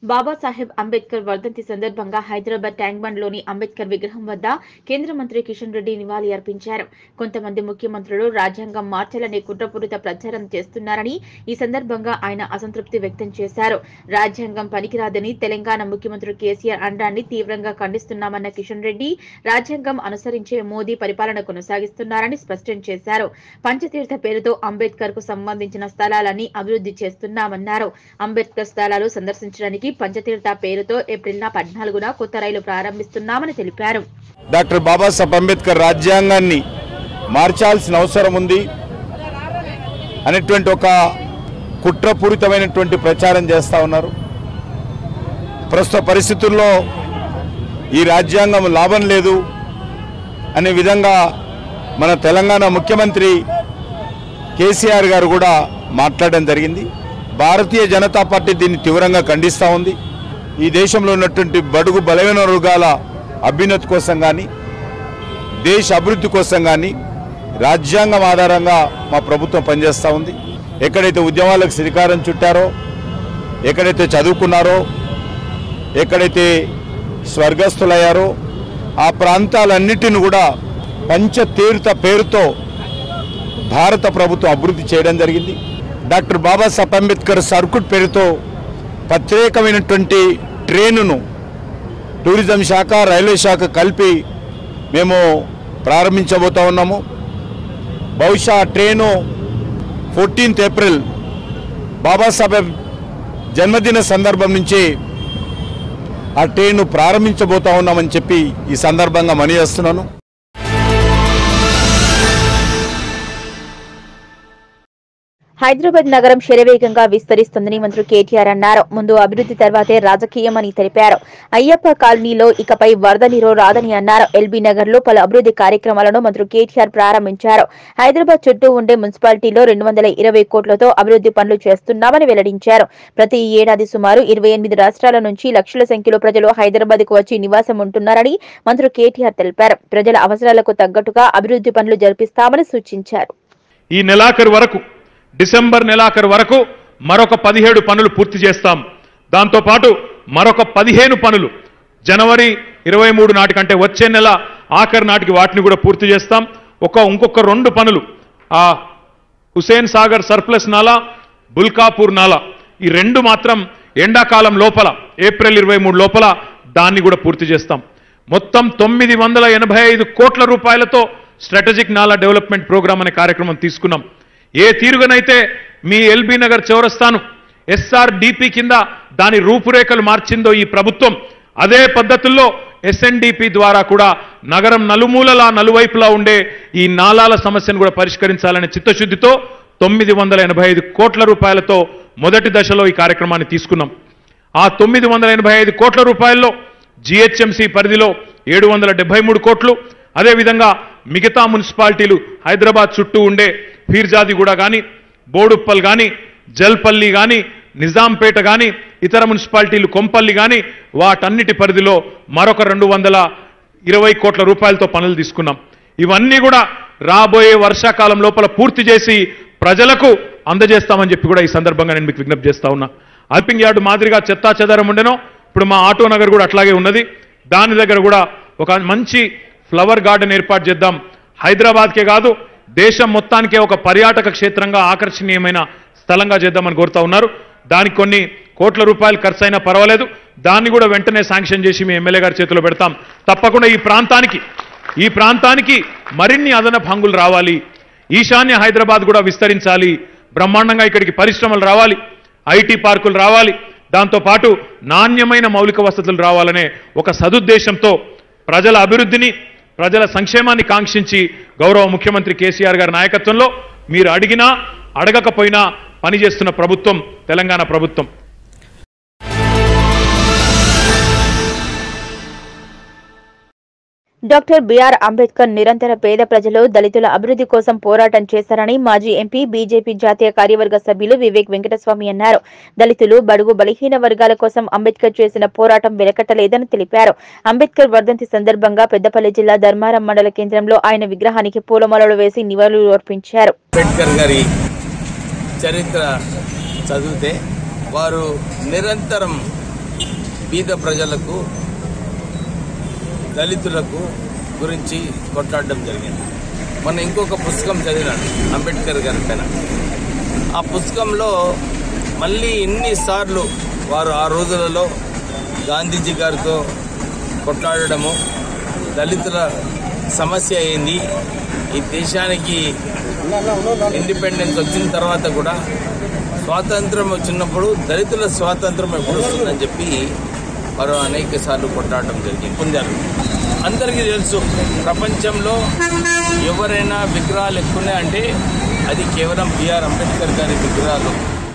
బాబాసాహెబ్ అంబేద్కర్ వర్ధంతి సందర్భంగా Hyderabad tank bund లోని అంబేద్కర్ విగ్రహం వద్ద కేంద్ర మంత్రి కిషన్ రెడ్డి నివాళి అర్పించారు కొంతమంది ముఖ్యమంత్రులు రాజ్యాంగం మార్చాలనే కుట్రపూరిత ప్రచారం చేస్తున్నారని ఈ సందర్భంగా ఆయన అసంతృప్తి వ్యక్తం చేశారు రాజ్యాంగం పనికిరాదని తెలంగాణ ముఖ్యమంత్రి కేసీఆర్ అండాన్ని తీవ్రంగా ఖండిస్తున్నామన్న కిషన్ రెడ్డి రాజ్యాంగం అనుసరించే మోదీ పరిపాలన కొనసాగిస్తున్నారని స్పష్టం చేశారు పంచతీర్థ పేరుతో అంబేద్కర్ కు సంబంధించిన స్థలాలన్నీ అభివృద్ధి చేస్తున్నామన్నారు అంబేద్కర్ స్థలాలు సందర్శించడానికి పంచతీర్థ పేరుతో ఏప్రిల్ పద్నాలుగున కొత్త రైలు ప్రారంభిస్తున్నామని తెలిపారు డాక్టర్ బాబాసాహెబ్ అంబేద్కర్ రాజ్యాంగాన్ని మార్చాల్సిన అవసరం ఉంది అనేటువంటి ఒక కుట్రపూరితమైనటువంటి ప్రచారం చేస్తూ ఉన్నారు ప్రస్తుత పరిస్థితుల్లో ఈ రాజ్యాంగం లాభం లేదు అనే విధంగా మన తెలంగాణ ముఖ్యమంత్రి కేసీఆర్ గారు కూడా మాట్లాడడం జరిగింది భారతీయ జనతా పార్టీ దీన్ని తీవ్రంగా ఖండిస్తూ ఉంది ఈ దేశంలో ఉన్నటువంటి బడుగు బలమైన వర్గాల అభ్యున్నతి కోసం కానీ దేశ అభివృద్ధి కోసం కానీ రాజ్యాంగం ఆధారంగా మా ప్రభుత్వం పనిచేస్తూ ఉంది ఎక్కడైతే ఉద్యమాలకు శ్రీకారం చుట్టారో ఎక్కడైతే చదువుకున్నారో ఎక్కడైతే స్వర్గస్థులయ్యారో ఆ ప్రాంతాలన్నిటిని కూడా పంచతీర్థ పేరుతో భారత ప్రభుత్వం అభివృద్ధి చేయడం జరిగింది డాక్టర్ బాబాసాహెబ్ అంబేద్కర్ సర్కుట్ పేరుతో ప్రత్యేకమైనటువంటి ట్రైనును టూరిజం శాఖ రైల్వే శాఖ కలిపి మేము ప్రారంభించబోతా ఉన్నాము బహుశా ఆ ట్రైను ఫోర్టీన్త్ ఏప్రిల్ బాబాసాహెబ్ జన్మదిన సందర్భం నుంచి ఆ ట్రైను ప్రారంభించబోతా ఉన్నామని చెప్పి ఈ సందర్భంగా మనిచేస్తున్నాను హైదరాబాద్ నగరం శరవేగంగా విస్తరిస్తుందని మంత్రి కేటీఆర్ అన్నారు ముందు అభివృద్ధి తర్వాతే రాజకీయమని తెలిపారు అయ్యప్ప కాలనీలో ఇకపై వరద నీరు రాదని అన్నారు ఎల్బీ నగర్ లో పలు అభివృద్ధి కార్యక్రమాలను మంత్రి కేటీఆర్ ప్రారంభించారు హైదరాబాద్ చుట్టూ ఉండే మున్సిపాలిటీలో రెండు వందల ఇరవై కోట్లతో అభివృద్ధి పనులు చేస్తున్నామని వెల్లడించారు ప్రతి ఏడాది సుమారు ఇరవై ఎనిమిది రాష్ట్రాల నుంచి లక్షల సంఖ్యలో ప్రజలు హైదరాబాద్ కు వచ్చి నివాసం ఉంటున్నారని మంత్రి కేటీఆర్ తెలిపారు ప్రజల అవసరాలకు తగ్గట్టుగా అభివృద్ధి పనులు జరిపిస్తామని సూచించారు ఈ నెలాఖరు వరకు డిసెంబర్ నెలాఖరు వరకు మరొక పదిహేడు పనులు పూర్తి చేస్తాం దాంతోపాటు మరొక పదిహేను పనులు జనవరి ఇరవై మూడు నాటికంటే వచ్చే నెల ఆఖరి నాటికి వాటిని కూడా పూర్తి చేస్తాం ఒక ఇంకొక రెండు పనులు ఆ హుసేన్ సాగర్ సర్ప్లస్ నాలా బుల్కాపూర్ నాలా ఈ రెండు మాత్రం ఎండాకాలం లోపల ఏప్రిల్ ఇరవై మూడు లోపల దాన్ని కూడా పూర్తి చేస్తాం మొత్తం తొమ్మిది వందల ఎనభై ఐదు కోట్ల రూపాయలతో స్ట్రాటజిక్ నాలా డెవలప్మెంట్ ప్రోగ్రామ్ అనే కార్యక్రమం తీసుకున్నాం ఏ తీరుగనైతే మీ ఎల్బీ నగర్ చౌరస్తాను ఎస్ఆర్డిపి కింద దాని రూపురేఖలు మార్చిందో ఈ ప్రభుత్వం అదే పద్ధతుల్లో ఎస్ఎన్డిపి ద్వారా కూడా నగరం నలుమూలలా నలువైపులా ఉండే ఈ నాలాల సమస్యను కూడా పరిష్కరించాలనే చిత్తశుద్ధితో తొమ్మిది వందల ఎనభై ఐదు కోట్ల రూపాయలతో మొదటి దశలో ఈ కార్యక్రమాన్ని తీసుకున్నాం ఆ తొమ్మిది వందల ఎనభై ఐదు కోట్ల రూపాయల్లో జిహెచ్ఎంసి పరిధిలో ఏడు వందల డెబ్బై మూడు కోట్లు అదేవిధంగా మిగతా మున్సిపాలిటీలు హైదరాబాద్ చుట్టూ ఉండే ఫీర్జాదిగూడ కానీ బోడుప్పల్ కానీ జల్పల్లి కానీ నిజాంపేట కానీ ఇతర మున్సిపాలిటీలు కొంపల్లి కానీ వాటన్నిటి పరిధిలో మరొక రెండు వందల ఇరవై కోట్ల రూపాయలతో పనులు తీసుకున్నాం ఇవన్నీ కూడా రాబోయే వర్షాకాలం లోపల పూర్తి చేసి ప్రజలకు అందజేస్తామని చెప్పి కూడా ఈ సందర్భంగా నేను మీకు విజ్ఞప్తి చేస్తా ఉన్నా అల్పింగ్ యార్డు మాదిరిగా చెత్తా చెదారం ఉండేనో ఇప్పుడు మా ఆటో నగర్ కూడా అట్లాగే ఉన్నది దాని దగ్గర కూడా ఒక మంచి ఫ్లవర్ గార్డెన్ ఏర్పాటు చేద్దాం హైదరాబాద్కే కాదు దేశం మొత్తానికే ఒక పర్యాటక క్షేత్రంగా ఆకర్షణీయమైన స్థలంగా చేద్దామని కోరుతా ఉన్నారు దానికి కొన్ని కోట్ల రూపాయలు ఖర్చు అయినా పర్వాలేదు దాన్ని కూడా వెంటనే శాంక్షన్ చేసి మీ ఎమ్మెల్యే గారి చేతిలో పెడతాం తప్పకుండా ఈ ప్రాంతానికి ఈ ప్రాంతానికి మరిన్ని అదనపు హంగులు రావాలి ఈశాన్య హైదరాబాద్ కూడా విస్తరించాలి బ్రహ్మాండంగా ఇక్కడికి పరిశ్రమలు రావాలి ఐటీ పార్కులు రావాలి దాంతోపాటు నాణ్యమైన మౌలిక వసతులు రావాలనే ఒక సదుద్దేశంతో ప్రజల అభివృద్ధిని ప్రజల సంక్షేమాన్ని కాంక్షించి గౌరవ ముఖ్యమంత్రి కేసీఆర్ గారి నాయకత్వంలో మీరు అడిగినా అడగకపోయినా పనిచేస్తున్న ప్రభుత్వం తెలంగాణ ప్రభుత్వం డాక్టర్ బిఆర్ అంబేద్కర్ నిరంతర పేద ప్రజలు దళితుల అభివృద్ధి కోసం పోరాటం చేశారని మాజీ ఎంపీ బీజేపీ జాతీయ కార్యవర్గ సభ్యులు వివేక్ వెంకటస్వామి అన్నారు దళితులు బడుగు బలహీన వర్గాల కోసం అంబేద్కర్ చేసిన పోరాటం వెలకట్టలేదని తెలిపారు అంబేద్కర్ వర్ధంతి సందర్భంగా పెద్దపల్లి జిల్లా ధర్మారం మండల కేంద్రంలో ఆయన విగ్రహానికి పూలమాలలు వేసి నివాళులు అర్పించారు అంబేద్కర్ గారి చరిత్ర చదివితే వారు నిరంతరం బీద ప్రజలకు దళితులకు గురించి కొట్లాడడం జరిగింది మొన్న ఇంకొక పుస్తకం చదివినాను అంబేద్కర్ గారి పైన ఆ పుస్తకంలో మళ్ళీ ఎన్నిసార్లు వారు ఆ రోజులలో గాంధీజీ గారితో కొట్లాడడము దళితుల సమస్య ఏంది ఈ దేశానికి ఇండిపెండెన్స్ వచ్చిన తర్వాత కూడా స్వాతంత్రం వచ్చినప్పుడు దళితుల స్వాతంత్రం ఎప్పుడు వస్తుందని చెప్పి వారు అనేక సార్లు కొట్లాడడం జరిగింది పొందారు అందరికీ తెలుసు ప్రపంచంలో ఎవరైనా విగ్రహాలు ఎక్కువ అంటే అది కేవలం బిఆర్ అంబేద్కర్ గారి విగ్రహాలు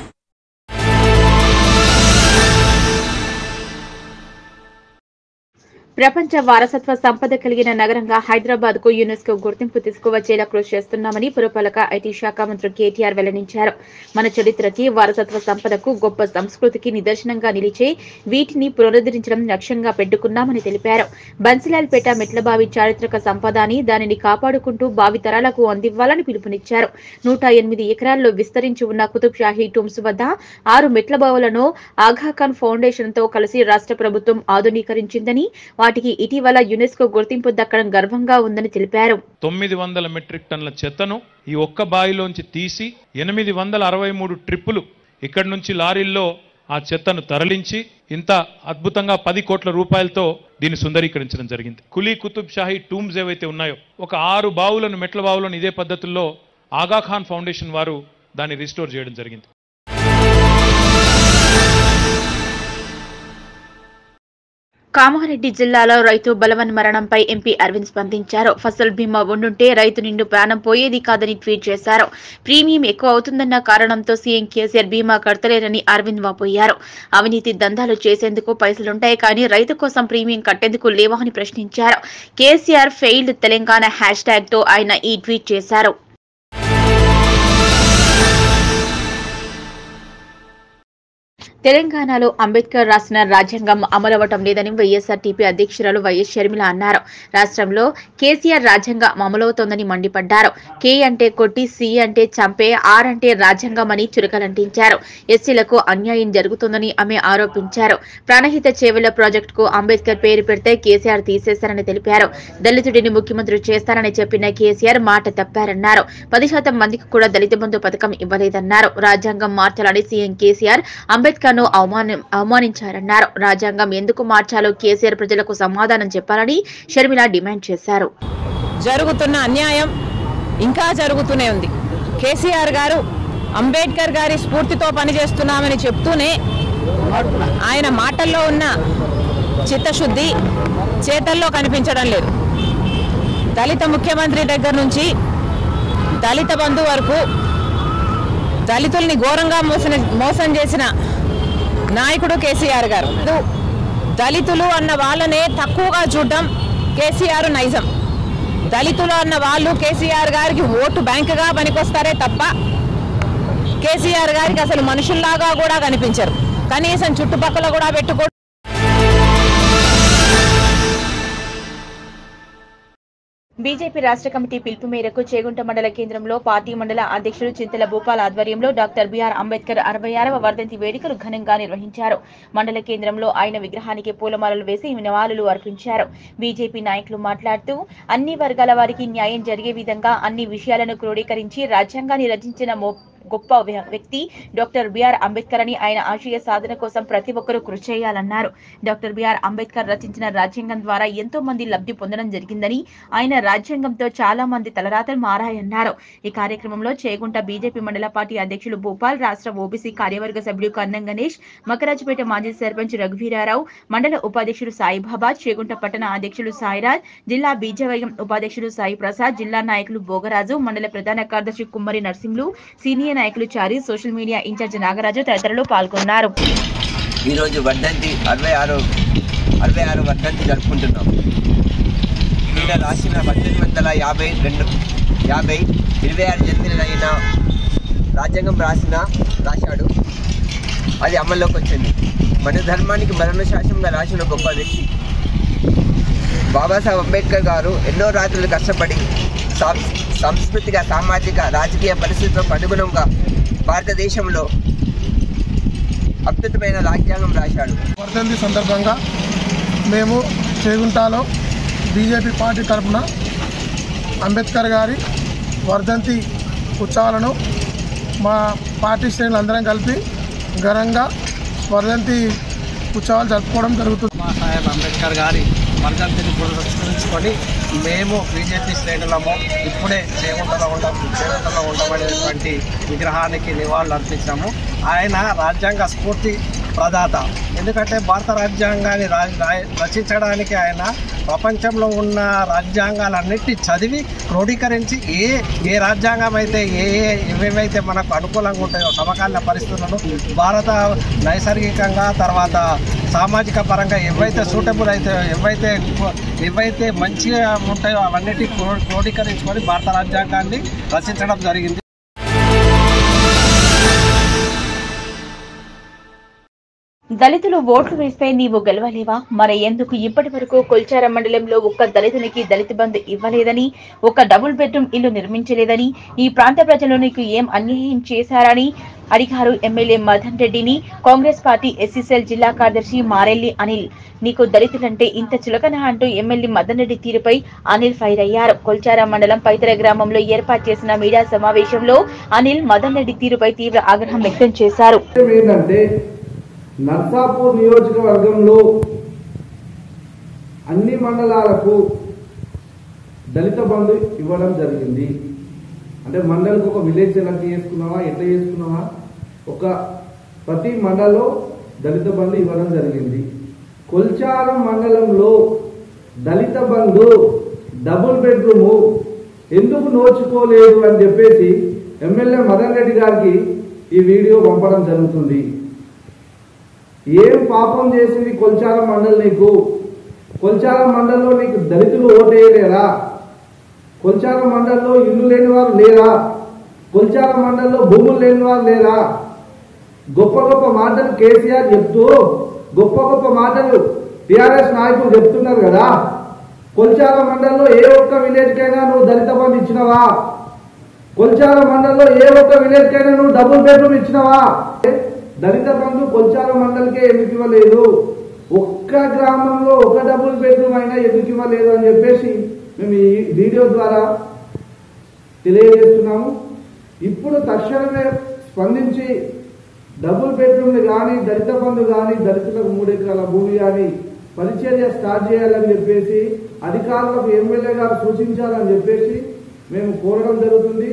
ప్రపంచ వారసత్వ సంపద కలిగిన నగరంగా హైదరాబాద్ కు యునెస్కో గుర్తింపు తీసుకువచ్చేలా కృషి చేస్తున్నామని పురపాలక ఐటీ శాఖ మంత్రి కేటీఆర్ వెల్లడించారు మన చరిత్రకి వారసత్వ సంపదకు గొప్ప సంస్కృతికి నిదర్శనంగా నిలిచే వీటిని పునరుద్ధరించడం లక్ష్యంగా పెట్టుకున్నామని తెలిపారు బన్సిలాల్పేట మెట్లబావి చారిత్రక సంపద అని దానిని కాపాడుకుంటూ భావితరాలకు అందివ్వాలని పిలుపునిచ్చారు నూట ఎనిమిది ఎకరాల్లో విస్తరించి ఉన్న కుతుబ్ షాహీ టూమ్స్ వద్ద ఆరు మెట్ల బావులను ఆఘాఖాన్ ఫౌండేషన్ తో కలిసి రాష్ట్ర ప్రభుత్వం ఆధునీకరించిందని వాటికి ఇటీవల యునెస్కో గుర్తింపు దక్కడం గర్వంగా ఉందని తెలిపారు తొమ్మిది వందల మెట్రిక్ టన్నుల చెత్తను ఈ ఒక్క బావిలోంచి తీసి ఎనిమిది వందల అరవై మూడు ట్రిప్పులు ఇక్కడి నుంచి లారీల్లో ఆ చెత్తను తరలించి ఇంత అద్భుతంగా పది కోట్ల రూపాయలతో దీన్ని సుందరీకరించడం జరిగింది కులీ కుతుబ్ షాహీ టూమ్స్ ఏవైతే ఉన్నాయో ఒక ఆరు బావులను మెట్ల బావులను ఇదే పద్ధతుల్లో ఆగాఖాన్ ఫౌండేషన్ వారు దాన్ని రిస్టోర్ చేయడం జరిగింది కామారెడ్డి జిల్లాలో రైతు బలవన్ మరణంపై ఎంపీ అరవింద్ స్పందించారు ఫసల్ బీమా ఉండుంటే రైతు నిండు ప్రాణం పోయేది కాదని ట్వీట్ చేశారు ప్రీమియం ఎక్కువ అవుతుందన్న కారణంతో సీఎం కేసీఆర్ బీమా కడతలేరని అరవింద్ వాపోయారు అవినీతి దందాలు చేసేందుకు పైసలుంటాయి కానీ రైతు కోసం ప్రీమియం కట్టేందుకు లేవా అని ప్రశ్నించారు KCR failed Telangana hashtag తో ఆయన ఈ ట్వీట్ చేశారు తెలంగాణలో అంబేద్కర్ రాసిన రాజ్యాంగం అమలవటం లేదని వైఎస్ఆర్టీపీ అధ్యక్షురాలు వైఎస్ షర్మిల అన్నారు రాష్ట్రంలో కేసీఆర్ రాజ్యాంగం అమలవుతోందని మండిపడ్డారు కే అంటే కొట్టి సి అంటే చంపే ఆర్ అంటే రాజ్యాంగం అని చురకలంటించారు ఎస్సీలకు అన్యాయం జరుగుతోందని ఆమె ఆరోపించారు ప్రాణహిత చేవెళ్ల ప్రాజెక్టుకు అంబేద్కర్ పేరు పెడితే కేసీఆర్ తీసేశారని తెలిపారు దళితుడిని ముఖ్యమంత్రి చేస్తారని చెప్పిన కేసీఆర్ మాట తప్పారన్నారు పది శాతం మందికి కూడా దళిత బంధు పథకం ఇవ్వలేదన్నారు రాజ్యాంగం మార్చాలని సీఎం కేసీఆర్ అంబేద్కర్ ను అవమానించారన్నారు రాజ్యాంగం ఎందుకు మార్చాలో కేసీఆర్ ప్రజలకు సమాధానం చెప్పాలని షర్మిల డిమాండ్ చేశారు జరుగుతున్న అన్యాయం ఇంకా జరుగుతూనే ఉంది కేసీఆర్ గారు అంబేద్కర్ గారి స్ఫూర్తితో పనిచేస్తున్నామని చెప్తూనే ఆయన మాటల్లో ఉన్న చిత్తశుద్ధి చేతల్లో కనిపించడం లేదు దళిత ముఖ్యమంత్రి దగ్గర నుంచి దళిత బంధు వరకు దళితుల్ని ఘోరంగా మోసం మోసం చేసిన నాయకుడు కేసీఆర్ గారు దళితులు అన్న వాళ్ళనే తక్కువగా చూడడం కేసీఆర్ నైజం దళితులు అన్న వాళ్ళు కేసీఆర్ గారికి ఓటు బ్యాంకుగా పనికొస్తారే తప్ప కేసీఆర్ గారికి అసలు మనుషుల్లాగా కూడా కనిపించరు కనీసం చుట్టుపక్కల కూడా పెట్టుకో బీజేపీ రాష్ట్ర కమిటీ పిలుపు మేరకు చేగుంట మండల కేంద్రంలో పార్టీ మండల అధ్యక్షుడు చింతల భూపాల్ ఆధ్వర్యంలో డాక్టర్ బిఆర్ అంబేద్కర్ అరవై ఆరవ వర్ధంతి వేడుకలు ఘనంగా నిర్వహించారు మండల కేంద్రంలో ఆయన విగ్రహానికి పూలమాలలు వేసి నివాళులు అర్పించారు బీజేపీ నాయకులు మాట్లాడుతూ అన్ని వర్గాల వారికి న్యాయం జరిగే విధంగా అన్ని విషయాలను క్రోడీకరించి రాజ్యాంగాన్ని రచించిన మో- గొప్ప వ్య- వ్యక్తి డాక్టర్ బిఆర్ అంబేద్కర్ అని ఆయన ఆశయ సాధన కోసం ప్రతి ఒక్కరూ కృషి చేయాలన్నారు డాక్టర్ బిఆర్ అంబేద్కర్ రచించిన రాజ్యాంగం ద్వారా ఎంతో మంది లబ్ధి పొందడం జరిగిందని ఆయన రాజ్యాంగంతో చాలా మంది తలరాతలు మారాయన్నారు ఈ కార్యక్రమంలో చేగుంట బీజేపీ మండల పార్టీ అధ్యక్షులు భూపాల్ రాష్ట్ర ఓబీసీ కార్యవర్గ సభ్యులు కన్నం గణేష్ మకరాజపేట మాజీ సర్పంచ్ రఘువీరారావు మండల ఉపాధ్యక్షుడు సాయిబాబా చేగుంట పట్టణ అధ్యక్షులు సాయిరాజ్ జిల్లా బీజవైఎం ఉపాధ్యక్షుడు సాయి ప్రసాద్ జిల్లా నాయకులు భోగరాజు మండల ప్రధాన కార్యదర్శి కుమ్మరి నర్సింహులు సీనియర్ నాయకులు Chari social media incharge Nagaraju తదితరులు పాల్గొన్నారు ఈరోజు వర్ధంతి అరవై ఆరు అరవై ఆరు వర్ధంతి జరుపుకుంటున్నాం ఈయన రాసిన పద్దెనిమిది వందల యాభై రెండు యాభై ఇరవై ఆరు జన్మిలైన రాజ్యాంగం రాసిన రాశాడు అది అమల్లోకి వచ్చింది మన ధర్మానికి మరణ శాసనంగా రాసిన గొప్ప వ్యక్తి బాబాసాహెబ్ అంబేద్కర్ గారు ఎన్నో రాత్రులు కష్టపడి సాం- సాంస్కృతిక సామాజిక రాజకీయ పరిస్థితులకు అనుగుణంగా భారతదేశంలో అద్భుతమైన రాజ్యాంగం రాశాడు వర్ధంతి సందర్భంగా మేము చేగుంటాలో బీజేపీ పార్టీ తరఫున అంబేద్కర్ గారి వర్ధంతి ఉత్సవాలను మా పార్టీ శ్రేణులు అందరం కలిపి ఘనంగా వర్ధంతి ఉత్సవాలు జరుపుకోవడం జరుగుతుంది మా సాహెబ్ అంబేద్కర్ గారి వర్ధంతిని పురస్కరించుకొని మేము బీజేపీ శ్రేణులము ఇప్పుడే చేగుంటలో ఉండ చేగుంటలో ఉండబడేటువంటి విగ్రహానికి నివాళులు అర్పించాము ఆయన రాజ్యాంగ స్ఫూర్తి ప్రదాత ఎందుకంటే భారత రాజ్యాంగాన్ని రా- రా- రచించడానికి ఆయన ప్రపంచంలో ఉన్న రాజ్యాంగాలన్నిటి చదివి క్రోడీకరించి ఏ ఏ రాజ్యాంగం అయితే ఏ ఏ ఏవేవైతే మనకు అనుకూలంగా ఉంటాయో సమకాలీన పరిస్థితులను భారత నైసర్గికంగా తర్వాత సామాజిక పరంగా ఏవైతే సూటబుల్ అయితే ఏవైతే ఏవైతే మంచిగా ఉంటాయో అవన్నిటి క్రో- క్రోడీకరించుకొని భారత రాజ్యాంగాన్ని రచించడం జరిగింది దళితులు ఓట్లు వేస్తే నీవు గెలవలేవా మరి ఎందుకు ఇప్పటి వరకు కొల్చార మండలంలో ఒక్క దళితునికి దళిత బంధు ఇవ్వలేదని ఒక డబుల్ బెడ్రూమ్ ఇల్లు నిర్మించలేదని ఈ ప్రాంత ప్రజలు నీకు ఏం అన్యాయం చేశారని అడిగారు ఎమ్మెల్యే మదన్ రెడ్డిని కాంగ్రెస్ పార్టీ ఎస్సీసీఎల్ జిల్లా కార్యదర్శి మారెల్లి అనిల్ నీకు దళితులంటే ఇంత చులకన అంటూ ఎమ్మెల్యే మదన్ రెడ్డి తీరుపై అనిల్ ఫైర్ అయ్యారు కొల్చార మండలం పైతర గ్రామంలో ఏర్పాటు చేసిన మీడియా సమావేశంలో అనిల్ మదన్ రెడ్డి తీరుపై తీవ్ర ఆగ్రహం వ్యక్తం చేశారు విషయం ఏంటంటే నర్సాపూర్ నియోజకవర్గంలో అన్ని మండలాలకు దళిత బంధు ఇవ్వడం జరిగింది అంటే మండలికి ఒక విలేజ్ ఎలా చేసుకున్నావా ఎట్లా చేసుకున్నావా ఒక ప్రతి మండలంలో దళిత బంధు ఇవ్వడం జరిగింది కొల్చారం మండలంలో దళిత బంధు డబుల్ బెడ్రూము ఎందుకు నోచుకోలేదు అని చెప్పేసి ఎమ్మెల్యే మదన్ రెడ్డి గారికి ఈ వీడియో పంపడం జరుగుతుంది ఏం పాపం చేసింది కొల్చార మండలి నీకు కొల్చార మండలిలో నీకు దళితులు ఓటేయలేరా కొల్చార మండలిలో ఇల్లు లేని వారు లేరా కొల్చార మండలిలో భూములు లేని వారు లేరా గొప్ప గొప్ప మాటలు కేసీఆర్ చెప్తూ గొప్ప గొప్ప మాటలు టిఆర్ఎస్ నాయకులు చెప్తున్నారు కదా కొల్చార మండలిలో ఏ ఒక్క విలేజ్ కైనా నువ్వు దళిత బంధు ఇచ్చినవా కొల్చార మండలిలో ఏ ఒక్క విలేజ్ కైనా నువ్వు డబుల్ బెడ్రూమ్ ఇచ్చినవా దళిత బంధు కొల్చార మండలికే ఎందుకు ఇవ్వలేదు ఒక్క గ్రామంలో ఒక డబుల్ బెడ్రూమ్ అయినా ఎందుకు ఇవ్వలేదు అని చెప్పేసి మేము ఈ వీడియో ద్వారా తెలియజేస్తున్నాము ఇప్పుడు తక్షణమే స్పందించి డబుల్ బెడ్రూమ్లు కానీ దళిత బంధు కానీ దళితులకు మూడు ఎకరాల భూమి కానీ పరిచర్య స్టార్ట్ చేయాలని చెప్పేసి అధికారులకు ఎమ్మెల్యే గారు సూచించాలని చెప్పేసి మేము కోరడం జరుగుతుంది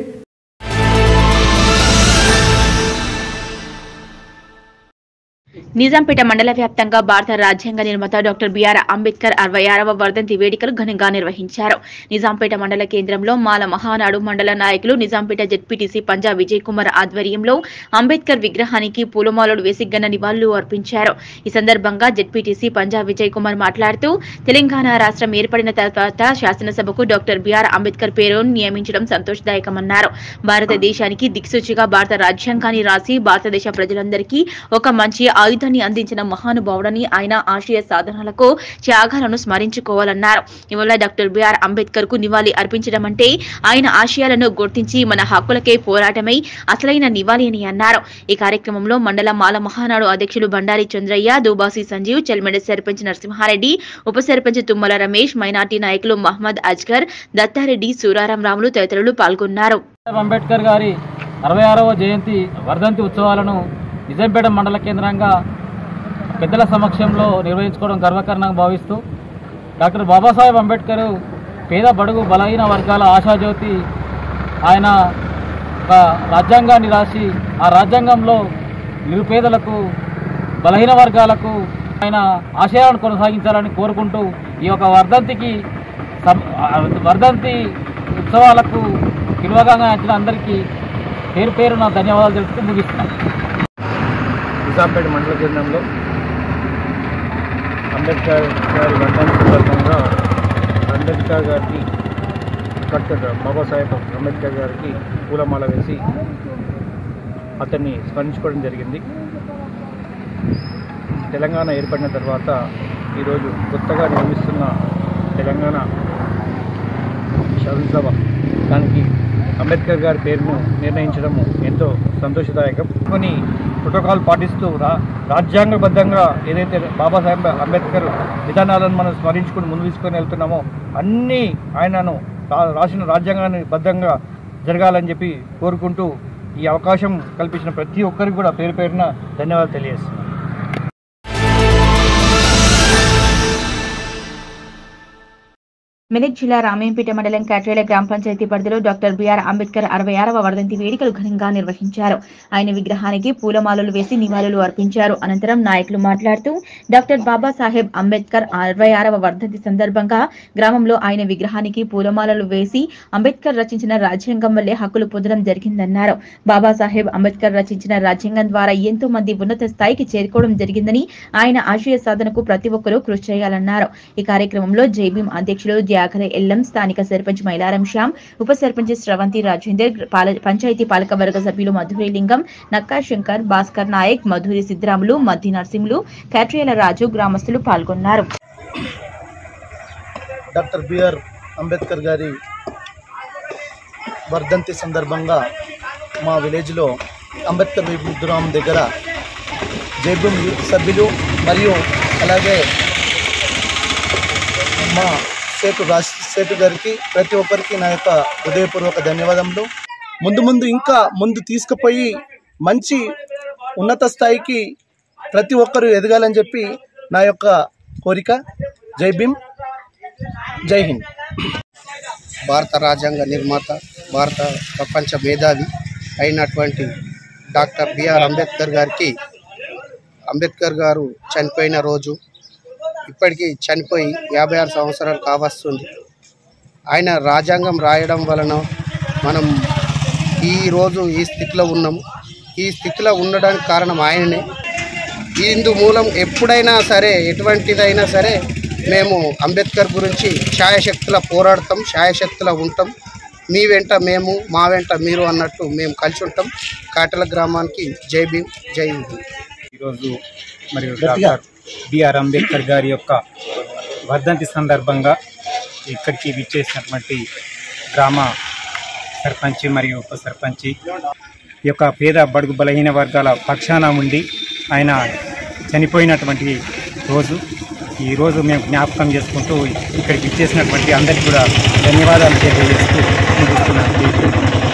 నిజాంపేట మండల వ్యాప్తంగా భారత రాజ్యాంగ నిర్మాత డాక్టర్ బిఆర్ అంబేద్కర్ అరవై ఆరవ వర్ధంతి వేడుకలు ఘనంగా నిర్వహించారు నిజాంపేట మండల కేంద్రంలో మాల మహానాడు మండల నాయకులు నిజాంపేట జెడ్పీటీసీ పంజా విజయ్ కుమార్ ఆధ్వర్యంలో అంబేద్కర్ విగ్రహానికి పూలమాలలు వేసి ఘన నివాళులు అర్పించారు ఈ సందర్భంగా జెడ్పీటీసీ పంజా విజయ్ కుమార్ మాట్లాడుతూ తెలంగాణ రాష్ట్రం ఏర్పడిన తర్వాత శాసనసభకు డాక్టర్ బిఆర్ అంబేద్కర్ పేరును నియమించడం సంతోషదాయకమన్నారు భారతదేశానికి దిక్సూచిగా భారత రాజ్యాంగాన్ని రాసి భారతదేశ ప్రజలందరికీ ఒక మంచి ఆయుధాన్ని అందించిన మహానుభావుడని ఆయన ఆశయ సాధనలకు త్యాగాలను స్మరించుకోవాలన్నారు ఇవాళ డాక్టర్ బిఆర్ అంబేద్కర్ కు నివాళి అర్పించడం అంటే ఆయన ఆశయాలను గుర్తించి మన హక్కులకే పోరాటమై అసలైన నివాళి అని అన్నారు ఈ కార్యక్రమంలో మండల మాల మహానాడు అధ్యక్షులు బండారి చంద్రయ్య దుబాసి సంజీవ్ చెల్మెడ సర్పంచ్ నరసింహారెడ్డి ఉప సర్పంచ్ తుమ్మల రమేష్ మైనార్టీ నాయకులు మహమ్మద్ అజ్గర్ దత్తారెడ్డి సూరారాం రాములు తదితరులు పాల్గొన్నారు బాబాసాహెబ్ అంబేద్కర్ గారి అరవై ఆరవ జయంతి వర్ధంతి ఉత్సవాలను నిజాంపేట మండల కేంద్రంగా పెద్దల సమక్షంలో నిర్వహించుకోవడం గర్వకారణంగా భావిస్తూ డాక్టర్ బాబాసాహెబ్ అంబేద్కర్ పేద బడుగు బలహీన వర్గాల ఆశాజ్యోతి ఆయన ఒక రాజ్యాంగాన్ని రాసి ఆ రాజ్యాంగంలో నిరుపేదలకు బలహీన వర్గాలకు ఆయన ఆశయాలను కొనసాగించాలని కోరుకుంటూ ఈ యొక్క వర్ధంతికి సం- ఆ వర్ధంతి ఉత్సవాలకు పిలువగా వచ్చిన అందరికీ పేరు పేరు నా ధన్యవాదాలు తెలుపుతూ ముగిస్తున్నాను నిజాంపేట మండల కేంద్రంలో అంబేద్కర్ గారి వర్ధంతి సందర్భంగా అంబేద్కర్ గారికి డాక్టర్ బాబాసాహెబ్ అంబేద్కర్ గారికి పూలమాల వేసి అతన్ని స్మరించుకోవడం జరిగింది తెలంగాణ ఏర్పడిన తర్వాత ఈరోజు కొత్తగా నిర్మిస్తున్న తెలంగాణ శాసనసభ దానికి అంబేద్కర్ గారి పేరును నిర్ణయించడము ఎంతో సంతోషదాయకం కొన్ని ప్రోటోకాల్ పాటిస్తూ రా రాజ్యాంగబద్ధంగా ఏదైతే బాబాసాహెబ్ అంబేద్కర్ విధానాలను మనం స్మరించుకుని ముందు తీసుకొని వెళ్తున్నామో అన్నీ ఆయనను రా- రాసిన రాజ్యాంగాన్ని బద్ధంగా జరగాలని చెప్పి కోరుకుంటూ ఈ అవకాశం కల్పించిన ప్రతి ఒక్కరికి కూడా పేరు పేరున ధన్యవాదాలు తెలియజేస్తున్నాను మెదక్ జిల్లా రామేంపేట మండలం కాట్రేల గ్రామ పంచాయతీ పరిధిలో డాక్టర్ బిఆర్ అంబేద్కర్ అరవై ఆరవ వర్ధంతి వేడుకలు ఘనంగా నిర్వహించారు ఆయన విగ్రహానికి పూలమాలలు వేసి నివాళులు అర్పించారు అనంతరం నాయకులు మాట్లాడుతూ డాక్టర్ బాబాసాహెబ్ అంబేద్కర్ అరవై ఆరవ వర్ధంతి సందర్భంగా గ్రామంలో ఆయన విగ్రహానికి పూలమాలలు వేసి అంబేద్కర్ రచించిన రాజ్యాంగం వల్లే హక్కులు పొందడం జరిగిందన్నారు బాబాసాహెబ్ అంబేద్కర్ రచించిన రాజ్యాంగం ద్వారా ఎంతో మంది ఉన్నత స్థాయికి చేరుకోవడం జరిగిందని ఆయన ఆశయ సాధనకు ప్రతి ఒక్కరూ కృషి చేయాలన్నారు ఈ కార్యక్రమంలో జైభీం అధ్యక్షులు త్యాగల ఎల్లం స్థానిక సర్పంచ్ మైలారం శ్యామ్ ఉప సర్పంచ్ స్రవంతి రాజేందర్ పాల- పంచాయతీ పాలకవర్గ సభ్యులు మధురి లింగం నక్కా శంకర్ భాస్కర్ నాయక్ మధురి సిద్రాములు మద్ది నరసింహులు కాట్రియల రాజు గ్రామస్తులు పాల్గొన్నారు డాక్టర్ బిఆర్ అంబేద్కర్ గారి వర్ధంతి సందర్భంగా మా విలేజ్లో అంబేద్కర్ విగ్రహం దగ్గర జైబుం యూత్ సభ్యులు మరియు అలాగే మా సేటు రాజ్ సేటు గారికి ప్రతి ఒక్కరికి నా యొక్క హృదయపూర్వక ధన్యవాదములు ముందు ముందు ఇంకా ముందు తీసుకుపోయి మంచి ఉన్నత స్థాయికి ప్రతి ఒక్కరూ ఎదగాలని చెప్పి నా యొక్క కోరిక జై భీమ్ జై హింద్ భారత రాజ్యాంగ నిర్మాత భారత ప్రపంచ మేధావి అయినటువంటి డాక్టర్ బిఆర్ అంబేద్కర్ గారికి అంబేద్కర్ గారు చనిపోయిన రోజు ఇప్పటికీ చనిపోయి యాభై ఆరు సంవత్సరాలు కావస్తుంది ఆయన రాజ్యాంగం రాయడం వలన మనం ఈ రోజు ఈ స్థితిలో ఉన్నాము ఈ స్థితిలో ఉండడానికి కారణం ఆయననే ఇందు మూలం ఎప్పుడైనా సరే ఎటువంటిదైనా సరే మేము అంబేద్కర్ గురించి ఛాయశక్తుల పోరాడతాం ఛాయశక్తుల ఉంటాం మీ వెంట మేము మా వెంట మీరు అన్నట్టు మేము కలిసి ఉంటాం కాటల గ్రామానికి జై భీమ్ జై హింద్ ఈరోజు మరియు డాక్టర్ బిఆర్ అంబేద్కర్ గారి యొక్క వర్ధంతి సందర్భంగా ఇక్కడికి విచ్చేసినటువంటి గ్రామ సర్పంచి మరియు ఉప సర్పంచి ఈ యొక్క పేద బడుగు బలహీన వర్గాల పక్షాన ఉండి ఆయన చనిపోయినటువంటి రోజు ఈ రోజు మేము జ్ఞాపకం చేసుకుంటూ ఇక్కడికి ఇచ్చేసినటువంటి అందరికీ కూడా ధన్యవాదాలు తెలియజేస్తూ ముగిస్తున్నాను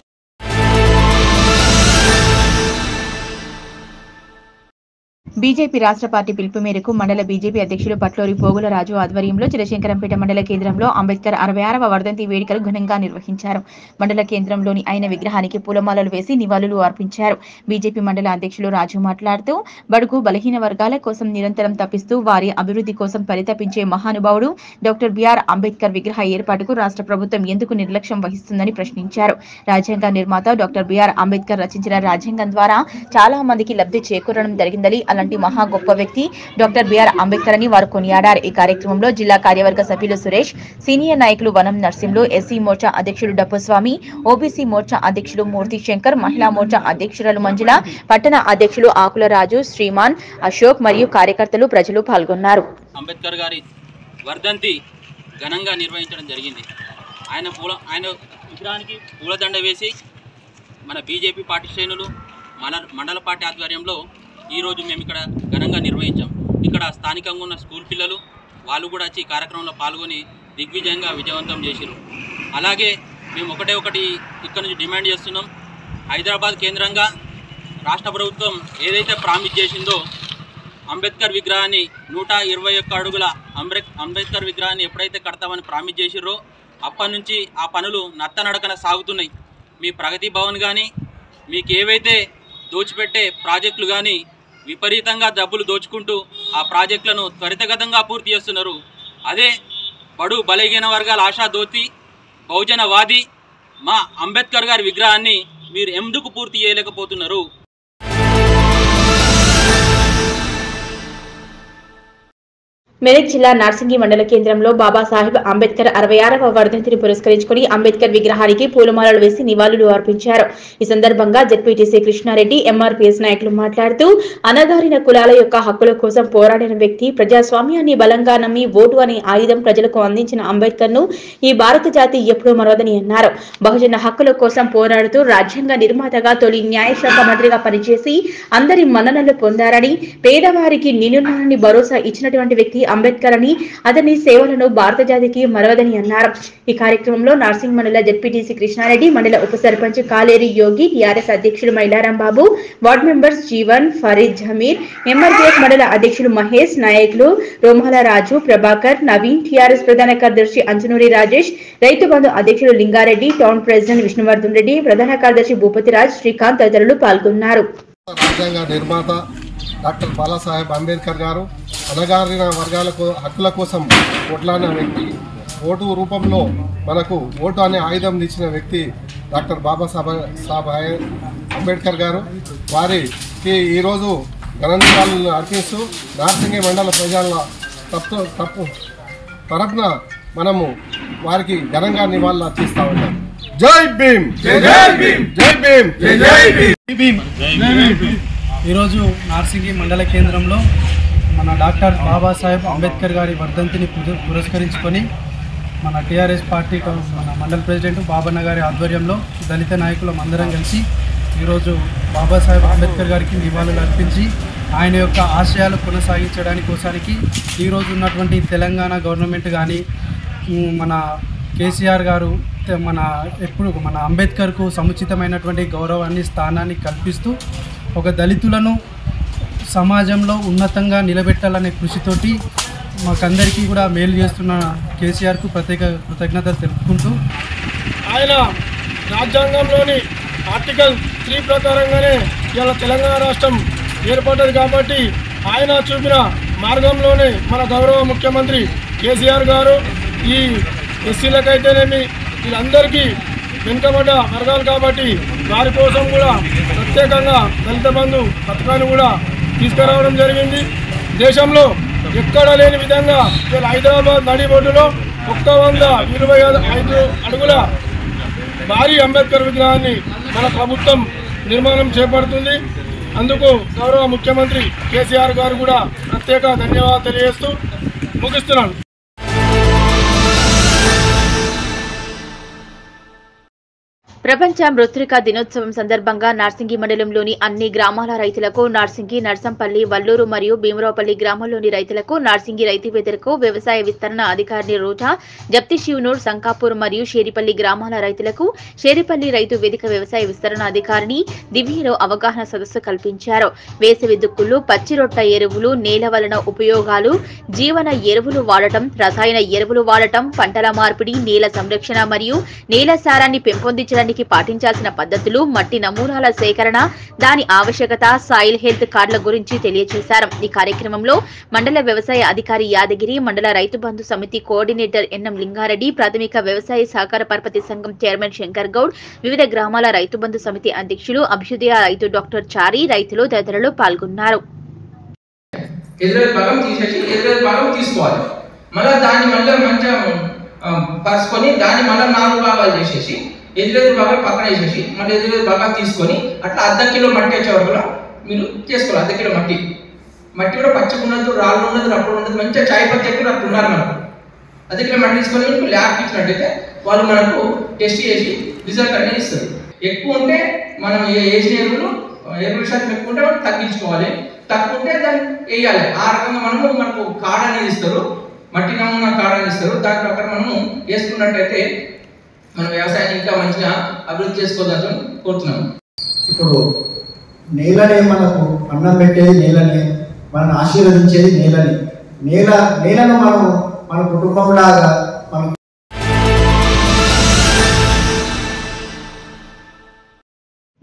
బీజేపీ రాష్ట్ర పార్టీ పిలుపు మేరకు మండల బీజేపీ అధ్యక్షులు పట్లూరి పోగులరాజు ఆధ్వర్యంలో చిరశంకరంపేట మండల కేంద్రంలో అంబేద్కర్ అరవై ఆరవ వర్ధంతి వేడుకలు ఘనంగా నిర్వహించారు మండల కేంద్రంలోని ఆయన విగ్రహానికి పూలమాలలు వేసి నివాళులు అర్పించారు బీజేపీ మండల అధ్యక్షులు రాజు మాట్లాడుతూ బడుగు బలహీన వర్గాల కోసం నిరంతరం తప్పిస్తూ వారి అభివృద్ధి కోసం పరితపించే మహానుభావుడు డాక్టర్ బిఆర్ అంబేద్కర్ విగ్రహ ఏర్పాటుకు రాష్ట్ర ప్రభుత్వం ఎందుకు నిర్లక్ష్యం వహిస్తుందని ప్రశ్నించారు రాజ్యాంగ నిర్మాత డాక్టర్ బిఆర్ అంబేద్కర్ రచించిన రాజ్యాంగం ద్వారా చాలా మందికి లబ్ధి చేకూరడం జరిగిందని అలాంటి మహా గొప్ప వ్యక్తి డాక్టర్ బిఆర్ అంబేద్కర్ అని వారు కొనియాడారు ఈ కార్యక్రమంలో జిల్లా కార్యవర్గ సభ్యులు సురేష్ సీనియర్ నాయకులు వనం నర్సింహులు ఎస్సీ మోర్చా అధ్యక్షుడు డప్పుస్వామి ఓబీసీ మోర్చా అధ్యక్షులు మూర్తి శంకర్ మహిళా మోర్చా అధ్యక్షురాలు మంజుల పట్టణ అధ్యక్షులు ఆకుల రాజు శ్రీమాన్ అశోక్ మరియు కార్యకర్తలు ప్రజలు పాల్గొన్నారు అంబేద్కర్ గారి వర్ధంతి ఘనంగా నిర్వహించడం జరిగింది ఆయన పూల ఆయన విగ్రహానికి పూలదండ వేసి మన బీజేపీ పార్టీ శ్రేణులు మన మండల పార్టీ ఆధ్వర్యంలో ఈరోజు మేము ఇక్కడ ఘనంగా నిర్వహించాం ఇక్కడ స్థానికంగా ఉన్న స్కూల్ పిల్లలు వాళ్ళు కూడా వచ్చి ఈ కార్యక్రమంలో పాల్గొని దిగ్విజయంగా విజయవంతం చేశారు అలాగే మేము ఒకటే ఒకటి ఇక్కడ నుంచి డిమాండ్ చేస్తున్నాం హైదరాబాద్ కేంద్రంగా రాష్ట్ర ప్రభుత్వం ఏదైతే ప్రామిస్ చేసిందో అంబేద్కర్ విగ్రహాన్ని నూట ఇరవై ఒక్క అడుగుల అంబే అంబేద్కర్ విగ్రహాన్ని ఎప్పుడైతే కడతామని ప్రామిస్ చేసిర్రో అప్పటి నుంచి ఆ పనులు నత్తనడకన సాగుతున్నాయి మీ ప్రగతి భవన్ కానీ మీకు ఏవైతే దోచిపెట్టే ప్రాజెక్టులు కానీ విపరీతంగా డబ్బులు దోచుకుంటూ ఆ ప్రాజెక్టులను త్వరితగతంగా పూర్తి చేస్తున్నారు అదే బడు బలహీన వర్గాల ఆశా దోతి బహుజనవాది మా అంబేద్కర్ గారి విగ్రహాన్ని మీరు ఎందుకు పూర్తి చేయలేకపోతున్నారు మెదక్ జిల్లా నార్సింగి మండల కేంద్రంలో బాబాసాహెబ్ అంబేద్కర్ అరవై ఆరవ వర్ధంతిని పురస్కరించుకుని అంబేద్కర్ విగ్రహానికి పూలమాలలు వేసి నివాళులు అర్పించారు ఈ సందర్భంగా జెడ్పీటీసీ కృష్ణారెడ్డి ఎంఆర్పీఎస్ నాయకులు మాట్లాడుతూ అనగారిన కులాల యొక్క హక్కుల కోసం పోరాడిన వ్యక్తి ప్రజాస్వామ్యాన్ని బలంగా నమ్మి ఓటు అనే ఆయుధం ప్రజలకు అందించిన అంబేద్కర్ ను ఈ భారత జాతి ఎప్పుడూ మరవదని అన్నారు బహుజన హక్కుల కోసం పోరాడుతూ రాజ్యాంగ నిర్మాతగా తొలి న్యాయశాఖ మంత్రిగా పనిచేసి అందరి మన్ననలు పొందారని పేదవారికి నిలున్నానని భరోసా ఇచ్చినటువంటి వ్యక్తి అంబేద్కర్ అని అతని సేవలను భారత జాతికి మరవదని అన్నారు ఈ కార్యక్రమంలో నార్సింగ్ మండల జెడ్పీటీసీ కృష్ణారెడ్డి మండల ఉప సర్పంచ్ కాలేరి యోగి టీఆర్ఎస్ అధ్యక్షుడు మైలారాం బాబు వార్డు మెంబర్స్ జీవన్ ఫరీద్ జమీర్ ఎంఆర్పీఎస్ మండల అధ్యక్షుడు మహేష్ నాయకులు రోమాల రాజు ప్రభాకర్ నవీన్ టీఆర్ఎస్ ప్రధాన కార్యదర్శి అంజనూరి రాజేష్ రైతు బంధు అధ్యక్షుడు లింగారెడ్డి టౌన్ ప్రెసిడెంట్ విష్ణువర్ధన్ రెడ్డి ప్రధాన కార్యదర్శి భూపతిరాజ్ శ్రీకాంత్ తదితరులు పాల్గొన్నారు రాజ్యాంగ నిర్మాత డాక్టర్ బాలాసాహెబ్ అంబేద్కర్ గారు అణగారిన వర్గాలకు హక్కుల కోసం కొట్లాడిన వ్యక్తి ఓటు రూపంలో మనకు ఓటు అనే ఆయుధం ఇచ్చిన వ్యక్తి డాక్టర్ బాబాసాహెబ్ సాహెబ్ అంబేద్కర్ గారు వారికి ఈరోజు ఘననివాళులను అర్పిస్తూ నార్సింగి మండల ప్రజల తప్పు తప్పు తరఫున మనము వారికి ఘనంగా నివాళులు అర్పిస్తా ఉన్నాం జై భీమ్ జై భీమ్ జై భీమ్ జై భీమ్ ఈరోజు నార్సింగి మండల కేంద్రంలో మన డాక్టర్ బాబాసాహెబ్ అంబేద్కర్ గారి వర్ధంతిని పుర- పురస్కరించుకొని మన టీఆర్ఎస్ పార్టీ క- మన మండల ప్రెసిడెంట్ బాబన్న గారి ఆధ్వర్యంలో దళిత నాయకులం అందరం కలిసి ఈరోజు బాబాసాహెబ్ అంబేద్కర్ గారికి నివాళులు అర్పించి ఆయన యొక్క ఆశయాలు కొనసాగించడానికి కోసానికి ఈరోజు ఉన్నటువంటి తెలంగాణ గవర్నమెంట్ కానీ ఉమ్, మన కేసీఆర్ గారు తె- మన ఎప్పుడు మన అంబేద్కర్కు సముచితమైనటువంటి గౌరవాన్ని స్థానాన్ని కల్పిస్తూ ఒక దళితులను సమాజంలో ఉన్నతంగా నిలబెట్టాలనే కృషితోటి మాకందరికీ కూడా మేలు చేస్తున్న కేసీఆర్కు ప్రత్యేక కృతజ్ఞతలు తెలుపుకుంటూ ఆయన రాజ్యాంగంలోని ఆర్టికల్ త్రీ ప్రకారంగానే ఇవాళ తెలంగాణ రాష్ట్రం ఏర్పడ్డది కాబట్టి ఆయన చూపిన మార్గంలోనే మన గౌరవ ముఖ్యమంత్రి కేసీఆర్ గారు ఈ ఎస్సీలకైతేనేమి వీళ్ళందరికీ వెనుకబడ్డ వర్గాలు కాబట్టి వారి కోసం కూడా ప్రత్యేకంగా దళిత బంధు పథకాన్ని కూడా తీసుకురావడం జరిగింది దేశంలో ఎక్కడ లేని విధంగా ఇవాళ హైదరాబాద్ నడిబొడ్డులో ఒక్క వంద ఇరవై ఐదు అడుగుల భారీ అంబేద్కర్ విగ్రహాన్ని మన ప్రభుత్వం నిర్మాణం చేపడుతుంది అందుకు గౌరవ ముఖ్యమంత్రి కేసీఆర్ గారు కూడా ప్రత్యేక ధన్యవాదాలు తెలియజేస్తూ ముగిస్తున్నాను ప్రపంచ మృత్తికా దినోత్సవం సందర్భంగా నార్సింగి మండలంలోని అన్ని గ్రామాల రైతులకు నార్సింగి నర్సంపల్లి వల్లూరు మరియు భీమరావుపల్లి గ్రామాల్లోని రైతులకు నార్సింగి రైతు వేదికకు వ్యవసాయ విస్తరణ అధికారిని రోజా జప్తి శివనూర్ సంకాపూర్ మరియు షేరిపల్లి గ్రామాల రైతులకు షేరిపల్లి రైతు వేదిక వ్యవసాయ విస్తరణ అధికారిని దివ్యలో అవగాహన సదస్సు కల్పించారు వేసవి దుక్కులు పచ్చిరొట్ట ఎరువులు నేల వలన ఉపయోగాలు జీవన ఎరువులు వాడటం రసాయన ఎరువులు వాడటం పంటల మార్పిడి నేల సంరక్షణ మరియు నేల సారాన్ని పెంపొందించడానికి పాటించాల్సిన పద్ధతులు మట్టి నమూనాల సేకరణ దాని ఆవశ్యకత సాయిల్ హెల్త్ కార్డుల గురించి తెలియజేశారు ఈ కార్యక్రమంలో మండల వ్యవసాయ అధికారి యాదగిరి మండల రైతు బంధు సమితి కోఆర్డినేటర్ ఎన్ఎం లింగారెడ్డి ప్రాథమిక వ్యవసాయ సహకార పరపతి సంఘం చైర్మన్ శంకర్ గౌడ్ వివిధ గ్రామాల రైతు బంధు సమితి అధ్యక్షులు అభ్యుదయ రైతు డాక్టర్ చారి రైతులు తదితరులు పాల్గొన్నారు ఎదురు భాగం తీసేసి ఎదురు భాగం తీసుకోవాలి మళ్ళీ దాన్ని మళ్ళీ మంచిగా ఆ, పరుచుకొని దాన్ని మళ్ళీ నాలుగు భాగాలు చేసేసి ఎదురెదురు భాగాలు పక్కన వేసేసి మళ్ళీ ఎదురెదురు భాగాలు తీసుకొని అట్లా అర్ధ కిలో మట్టి వచ్చే వరకు కూడా మీరు చేసుకోవాలి అర్ధ కిలో మట్టి మట్టి కూడా పచ్చగా ఉండదు రాళ్ళు ఉండదు రప్పుడు ఉండదు మంచిగా చాయ్ పత్తి ఎక్కువ అట్లా ఉన్నారు మనకు అర్ధ కిలో మట్టి తీసుకొని మీకు ల్యాబ్ ఇచ్చినట్టయితే వాళ్ళు మనకు టెస్ట్ చేసి రిజల్ట్ అనేది ఇస్తారు ఎక్కువ ఉంటే మనం ఏ- వేసిన ఎరువులు ఎరువుల శాతం ఎక్కువ ఉంటే మనం తగ్గించుకోవాలి తక్కువ ఉంటే దాన్ని వేయాలి ఆ రకంగా మనము మనకు కార్డ్ అనేది ఇస్తారు మట్టి నమూనా కార్డ్ అనేది ఇస్తారు దాని ప్రకారం మనము వేసుకున్నట్టయితే మన వ్యవసాయాన్ని ఇంకా మంచిగా అభివృద్ధి చేసుకోవద్దని కోరుతున్నాము ఇప్పుడు నేలనే మనకు అన్నం పెట్టేది నేలనే మనల్ని ఆశీర్వదించేది నేలని నేల నేలను మనం మన కుటుంబంలాగా మనం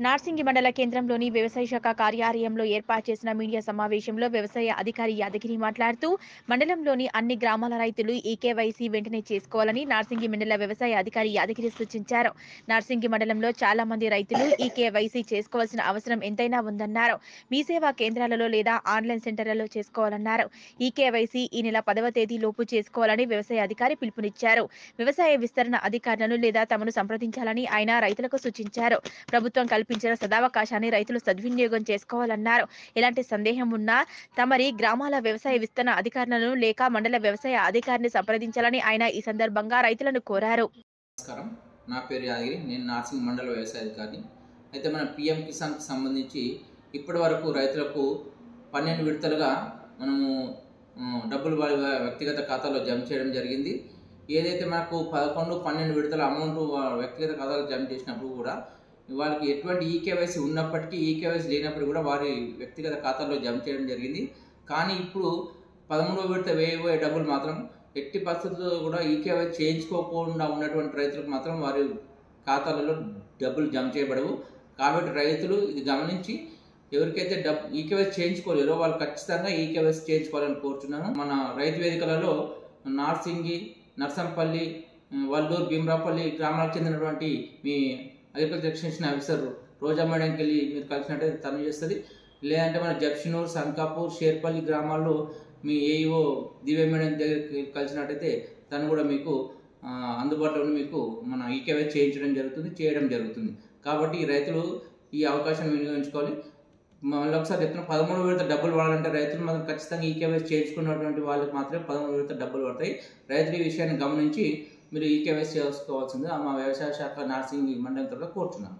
నార్సింగి మండల కేంద్రంలోని వ్యవసాయ శాఖ కార్యాలయంలో ఏర్పాటు చేసిన మీడియా సమావేశంలో వ్యవసాయ అధికారి యాదగిరి మాట్లాడుతూ మండలంలోని అన్ని గ్రామాల రైతులు ఈ కేవైసీ వెంటనే చేసుకోవాలని నార్సింగి మండల వ్యవసాయ అధికారి యాదగిరి సూచించారు నార్సింగి మండలంలో చాలా మంది రైతులు ఈ కేవైసీ చేసుకోవాల్సిన అవసరం ఎంతైనా ఉందన్నారు మీ సేవా కేంద్రాలలో లేదా ఆన్లైన్ సెంటర్లలో చేసుకోవాలన్నారు ఈ కేవైసీ ఈ నెల పదవ తేదీ లోపు చేసుకోవాలని వ్యవసాయ అధికారి పిలుపునిచ్చారు వ్యవసాయ విస్తరణ అధికారులను లేదా తమను సంప్రదించాలని ఆయన రైతులకు సూచించారు ప్రభుత్వం కల్పించిన సదావకాశాన్ని రైతులు సద్వినియోగం చేసుకోవాలన్నారు ఎలాంటి సందేహం ఉన్నా తమరి గ్రామాల వ్యవసాయ విస్తరణ అధికారులను లేక మండల వ్యవసాయ అధికారిని సంప్రదించాలని ఆయన ఈ సందర్భంగా రైతులను కోరారు నమస్కారం నా పేరు యాదగిరి నేను నార్సింగ్ మండల వ్యవసాయ అధికారిని అయితే మన పిఎం కిసాన్కి సంబంధించి ఇప్పటి వరకు రైతులకు పన్నెండు విడతలుగా మనము ఉమ్, డబ్బులు వారి వ్యక్తిగత ఖాతాలో జమ చేయడం జరిగింది ఏదైతే మనకు పదకొండు పన్నెండు విడతల అమౌంట్ వా- వ్యక్తిగత ఖాతాలో జమ చేసినప్పుడు కూడా వాళ్ళకి ఎటువంటి ఈకేవైసీ ఉన్నప్పటికీ ఈకేవైసీ లేనప్పుడు కూడా వారి వ్యక్తిగత ఖాతాల్లో జమ చేయడం జరిగింది కానీ ఇప్పుడు పదమూడవ విడత వేయబోయే డబ్బులు మాత్రం ఎట్టి పరిస్థితుల్లో కూడా ఈకేవై చేయించుకోకుండా ఉన్నటువంటి రైతులకు మాత్రం వారి ఖాతాలలో డబ్బులు జమ చేయబడవు కాబట్టి రైతులు ఇది గమనించి ఎవరికైతే డబ్ ఈకేవైసీ చేయించుకోలేరో వాళ్ళు ఖచ్చితంగా ఈకేవైసీ చేయించుకోవాలని కోరుతున్నాను మన రైతు వేదికలలో నార్సింగి నర్సంపల్లి వల్లూరు భీమరాపల్లి గ్రామాలకు చెందినటువంటి మీ అగ్రికల్చర్ ఎక్స్టెన్షన్ ఆఫీసర్ రోజా మేడంకి వెళ్ళి మీరు కలిసినట్టయితే తను చేస్తుంది లేదంటే మన జప్షనూర్ సంకాపూర్ షేర్పల్లి గ్రామాల్లో మీ ఏఈఓ దివ్య మేడం దగ్గరికి కలిసినట్టయితే తను కూడా మీకు ఆ, అందుబాటులో ఉండి మీకు మన ఈకేవై చేయించడం జరుగుతుంది చేయడం జరుగుతుంది కాబట్టి ఈ రైతులు ఈ అవకాశం వినియోగించుకోవాలి మళ్ళీ ఒకసారి చెప్తున్నా పదమూడు విడత డబ్బులు పడాలంటే రైతులు మాత్రం ఖచ్చితంగా ఈకేవైసీ చేర్చుకున్నటువంటి వాళ్ళకి మాత్రమే పదమూడు విడత డబ్బులు పడతాయి రైతులు ఈ విషయాన్ని గమనించి మీరు ఈకేవైసీ చేసుకోవాల్సింది మా వ్యవసాయ శాఖ నార్సింగ్ మండలం తరఫున కోరుతున్నాను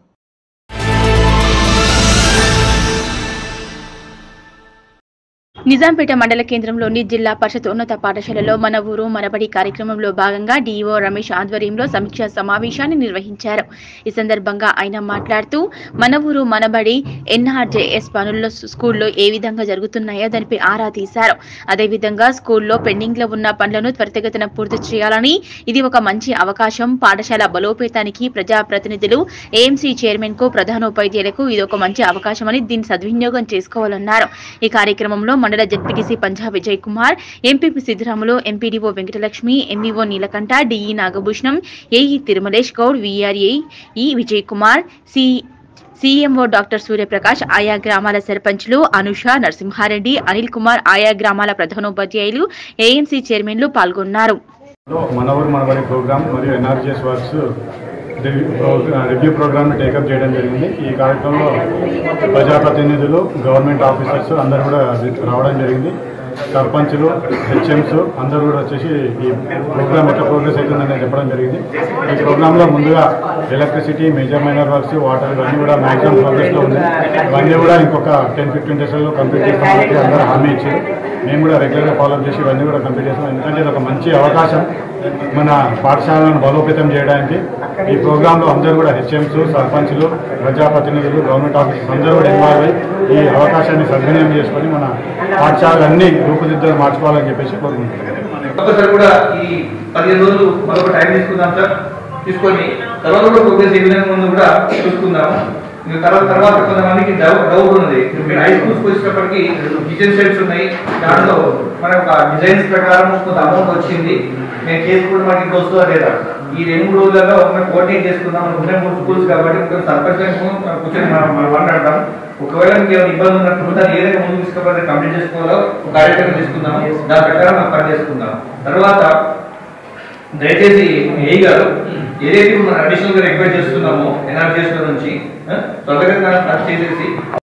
నిజాంపేట మండల కేంద్రంలోని జిల్లా పరిషత్ ఉన్నత పాఠశాలలో మన ఊరు మనబడి కార్యక్రమంలో భాగంగా డీఈఓ రమేష్ ఆధ్వర్యంలో సమీక్షా సమావేశాన్ని నిర్వహించారు ఈ సందర్భంగా ఆయన మాట్లాడుతూ మన ఊరు మనబడి ఎన్ఆర్జేఎస్ పనుల్లో స్కూల్లో ఏ విధంగా జరుగుతున్నాయో దానిపై ఆరా తీశారు అదేవిధంగా స్కూల్లో పెండింగ్ లో ఉన్న పనులను త్వరితగతిన పూర్తి చేయాలని ఇది ఒక మంచి అవకాశం పాఠశాల బలోపేతానికి ప్రజాప్రతినిధులు ఏఎంసీ చైర్మన్ కు ప్రధానోపాధ్యాయులకు ఇది ఒక మంచి అవకాశమని దీన్ని సద్వినియోగం చేసుకోవాలన్నారు ఈ కార్యక్రమంలో మండల ZPTC Punjab Vijay Kumar MPP Siddaramulu MPDO Venkatalakshmi MEO Neelakanta DE Nagabhushanam AE Tirumalesh Goud VRA ఈ Vijay Kumar C CMO doctor Suryaprakash ఆయా గ్రామాల సర్పంచ్లు అనుష నరసింహారెడ్డి అనిల్ కుమార్ ఆయా గ్రామాల ప్రధానోపాధ్యాయులు ఏఎంసీ చైర్మన్లు పాల్గొన్నారు మన ఊరు మనబడి ప్రోగ్రామ్ మరియు NRGS works review program take up చేయడం జరిగింది ఈ కార్యక్రమంలో ప్రజాప్రతినిధులు గవర్నమెంట్ ఆఫీసర్స్ అందరూ కూడా రావడం జరిగింది సర్పంచులు హెచ్ఎంస్ అందరూ కూడా వచ్చేసి ఈ ప్రోగ్రామ్ ఎట్లా ప్రోగ్రెస్ అవుతుందని చెప్పడం జరిగింది ఈ ప్రోగ్రాంలో ముందుగా electricity major minor works water ఇవన్నీ కూడా మ్యాక్సిమం ప్రోగ్రెస్లో ఉంది ఇవన్నీ కూడా ఇంకొక టెన్ ఫిఫ్టీన్ డేస్లో కంప్లీట్ చేస్తామని చెప్పి అందరూ హామీ ఇచ్చారు మేము కూడా రెగ్యులర్గా ఫాలో చేసి ఇవన్నీ కూడా కంప్లీట్ చేస్తాం ఎందుకంటే ఇది ఒక మంచి అవకాశం మన పాఠశాలను బలోపేతం చేయడానికి ఈ ప్రోగ్రాంలో అందరూ కూడా హెచ్ఎంస్ సర్పంచ్లు ప్రజాప్రతినిధులు గవర్నమెంట్ ఆఫీసర్స్ అందరూ కూడా ఇన్వాల్వ్ అయ్యి ఈ అవకాశాన్ని సద్వినియోగం చేసుకొని మన పాఠశాలన్నీ రూపుదిద్దులు మార్చుకోవాలని చెప్పేసి కోరుకుంటున్నాం ఒక్కసారి కూడా ఈ పదిహేను రోజులు మరొక టైం తీసుకుందాం సార్ తీసుకొని తర్వాత కూడా ప్రోగ్రెస్ ఏ విధంగా ఉందో కూడా చూసుకుందాము ఇంకా తర్వాత తర్వాత కొంతమందికి డౌట్ డౌట్ ఉన్నది మీరు హై స్కూల్స్కి వచ్చినప్పటికీ కిచెన్ సెట్స్ ఉన్నాయి దాంట్లో మనకు ఒక డిజైన్స్ ప్రకారం కొంత అమౌంట్ వచ్చింది మేము చేసుకుంటే మనకి ఇంకా వస్తుందా లేదా ఈ రెండు మూడు రోజులలో మనం కోఆర్డినేట్ చేసుకుందాం మనకు ఉన్నాయి మూడు స్కూల్స్ కాబట్టి కొంచెం సర్పంచ్ గారిని కూర్చొని మనం మనం మాట్లాడదాం ఒకవేళ మీకు ఏమైనా ఇబ్బంది ఉన్నప్పుడు దాన్ని ఏదైనా ముందు తీసుకుపోతే కంప్లీట్ చేసుకోవాలో ఒక కార్యక్రమం తీసుకుందాం దాని ప్రకారం మనం పని చేసుకుందాం తర్వాత దయచేసి ఏ గారు ఏదైతే మనం అడిషనల్ గా రిక్వెస్ట్ చేస్తున్నామో ఎన్ఆర్జీఎస్ నుంచి ఆ, త్వరగా చేసేసి